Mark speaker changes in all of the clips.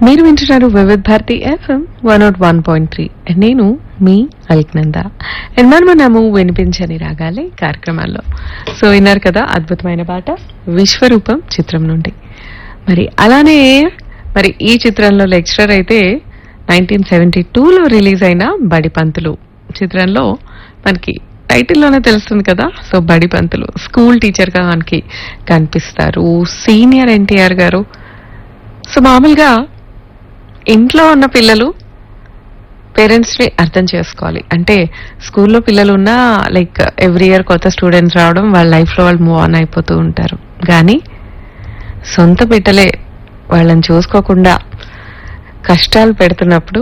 Speaker 1: మీరు వింటున్నారు Vividh Bharati FM one not one point three నేను మీ అల్క్నంద అండ్ మనం మనము వినిపించని రాగాలి కార్యక్రమాల్లో సో విన్నారు కదా అద్భుతమైన పాట విశ్వరూపం చిత్రం నుండి మరి అలానే మరి ఈ చిత్రంలో లెక్చరర్ అయితే నైన్టీన్ సెవెంటీ టూలో రిలీజ్ అయిన బడి పంతులు చిత్రంలో మనకి టైటిల్లోనే తెలుస్తుంది కదా సో బడి పంతులు స్కూల్ టీచర్గా మనకి కనిపిస్తారు సీనియర్ ఎన్టీఆర్ గారు సో మామూలుగా ఇంట్లో ఉన్న పిల్లలు పేరెంట్స్ ని అర్థం చేసుకోవాలి అంటే స్కూల్లో పిల్లలు ఉన్నా లైక్ ఎవ్రీ ఇయర్ కొత్త స్టూడెంట్స్ రావడం వాళ్ళ లైఫ్ లో వాళ్ళు మూవ్ ఆన్ అయిపోతూ ఉంటారు కానీ సొంత బిడ్డలే వాళ్ళని చూసుకోకుండా కష్టాలు పెడుతున్నప్పుడు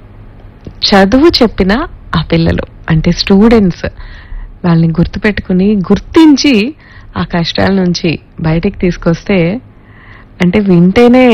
Speaker 1: చదువు చెప్పిన ఆ పిల్లలు అంటే స్టూడెంట్స్ వాళ్ళని గుర్తుపెట్టుకుని గుర్తించి ఆ కష్టాల నుంచి బయటికి తీసుకొస్తే అంటే వింటేనే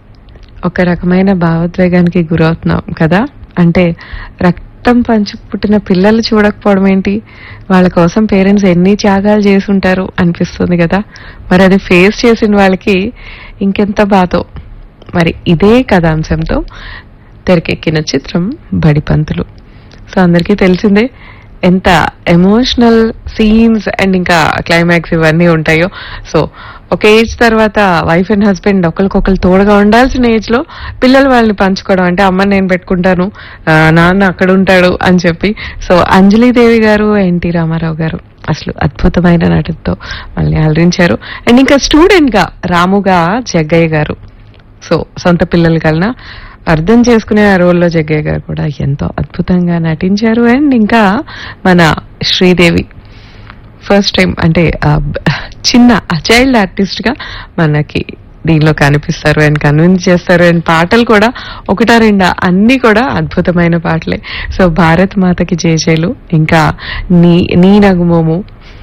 Speaker 1: ఒక రకమైన భావోద్వేగానికి గురవుతున్నాం కదా అంటే రక్తం పంచి పుట్టిన పిల్లలు చూడకపోవడం ఏంటి వాళ్ళ కోసం పేరెంట్స్ ఎన్ని త్యాగాలు చేసి ఉంటారు అనిపిస్తుంది కదా మరి అది ఫేస్ చేసిన వాళ్ళకి ఇంకెంత బాధో మరి ఇదే కథాంశంతో తెరకెక్కిన చిత్రం బడిపంతులు సో అందరికీ తెలిసిందే ఎంత ఎమోషనల్ సీన్స్ అండ్ ఇంకా క్లైమాక్స్ ఇవన్నీ ఉంటాయో సో ఒక ఏజ్ తర్వాత వైఫ్ అండ్ హస్బెండ్ ఒకరికొకరు తోడుగా ఉండాల్సిన ఏజ్ లో పిల్లలు వాళ్ళని పంచుకోవడం అంటే అమ్మ నేను పెట్టుకుంటాను ఆ, నాన్న అక్కడ ఉంటాడు అని చెప్పి సో అంజలీదేవి గారు ఎన్టీ రామారావు గారు అసలు అద్భుతమైన నటనతో వాళ్ళని అలరించారు అండ్ ఇంకా స్టూడెంట్ గా రాముగా జగ్గయ్య గారు సో సొంత పిల్లలు కలన అర్థం చేసుకునే ఆ రోల్లో జగ్గయ్య గారు కూడా ఎంతో అద్భుతంగా నటించారు అండ్ ఇంకా మన శ్రీదేవి ఫస్ట్ టైం అంటే ఆ బ- చిన్న చైల్డ్ ఆర్టిస్ట్ గా మనకి దీనిలో కనిపిస్తారు అండ్ కన్విన్స్ చేస్తారు అండ్ పాటలు కూడా ఒకటా రెండా అన్ని కూడా అద్భుతమైన పాటలే సో భారత్ మాతకి జయజయలు ఇంకా నీ నీ నగుమోము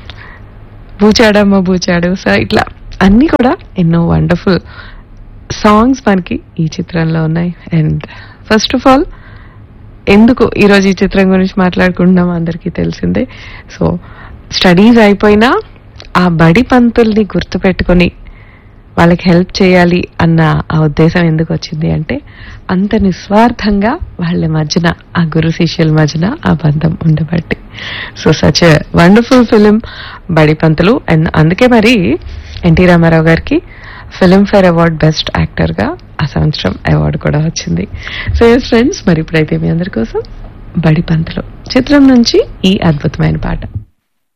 Speaker 1: బూచాడమ్మ బూచాడు సో ఇట్లా అన్ని కూడా ఎన్నో వండర్ఫుల్ సాంగ్స్ మనకి ఈ చిత్రంలో ఉన్నాయి అండ్ ఫస్ట్ ఆఫ్ ఆల్ ఎందుకు ఈరోజు ఈ చిత్రం గురించి మాట్లాడుకుంటున్నాం అందరికీ తెలిసిందే సో స్టడీస్ అయిపోయినా ఆ బడి పంతుల్ని గుర్తుపెట్టుకొని వాళ్ళకి హెల్ప్ చేయాలి అన్న ఆ ఉద్దేశం ఎందుకు వచ్చింది అంటే అంత నిస్వార్థంగా వాళ్ళ మధ్యన ఆ గురు శిష్యుల మధ్యన ఆ బంధం ఉండబట్టి సో సచ్ వండర్ఫుల్ ఫిలిం బడి పంతులు అండ్ అందుకే మరి ఎన్టీ రామారావు గారికి ఫిలింఫేర్ అవార్డ్ బెస్ట్ యాక్టర్ గా ఆ సంవత్సరం అవార్డు కూడా వచ్చింది సో ఎస్ ఫ్రెండ్స్ మరి ఇప్పుడైతే మీ అందరి కోసం బడి పంతులు చిత్రం నుంచి ఈ అద్భుతమైన పాట